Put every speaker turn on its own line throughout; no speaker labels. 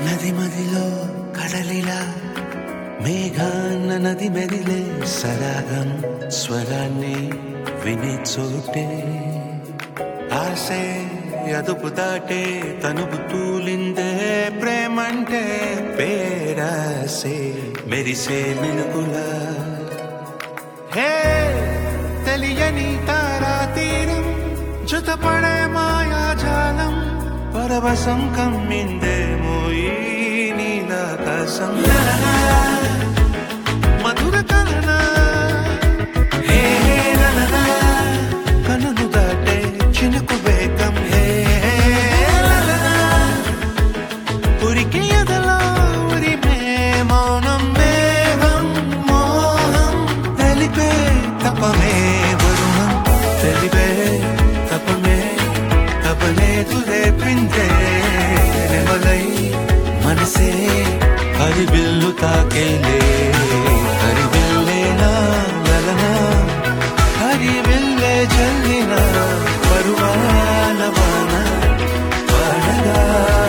నది మదిలో కడలిలా మేఘాన్న నది మెదిలే సరాగం స్వరాన్ని వినే చోటే ఆసే అదుపు దాటే తనుపు తూలిందే ప్రేమంటే పేరాసే మెరిసే మినుకులా హే తెలియని తారా తీరం జతపడే మాయాజాలం పరవశం కమ్మిందేమో ఈ నీలాకాశం లలనా, మధుర కలనా హే లలనా, కనులు దాటే చినుకు వేగం హే లలనా, ఉరికి ఎదలా ఉరిమే మౌనం మేఘం మోహం తెలిపే తపమే వరుణం తెలిపే తపమే తపనే తులే పిందే నెమలై మనసే హరిబిల్లు తాకేలే హరిబిల్లేనా లలనా హరిబిల్లే జల్లిన పరువాన వాన వానగా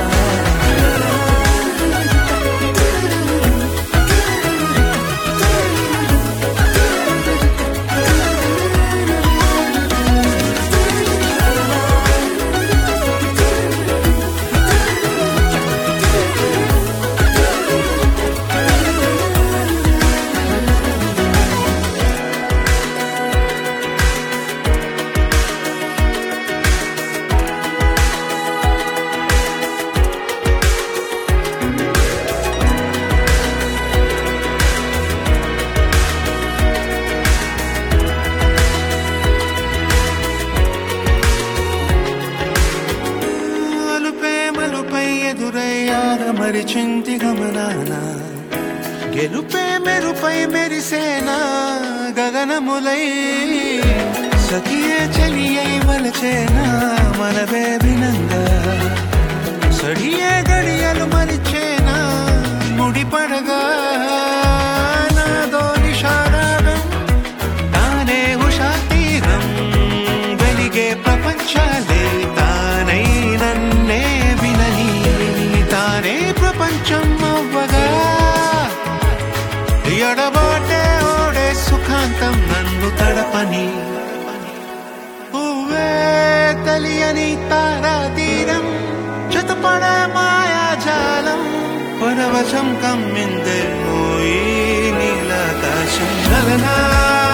అలుపే మలుపై ఎదురయ్యార మరి చింతి గమనాన గెలుపే మెరుపై మెరిసేనా గగనములై సఖియే చెలియై వలచేనా మనవే వినంగా సడియే గడియలు మరిచేనా ముడిపడగా నాదో నిషారాగం తానే ఉషా తీరం వెలిగే ప్రపంచాలే తానై నన్నే వినని తానే ప్రపంచం అవ్వగా ఎడబాటే ఓడే సుఖాంతం నన్ను తడపని పువ్వే తెలియని తారా తీరం జతపడ మాయాజాలం పరవశం కమ్మిందే ఓ ఈ నీలాకాశం లలనా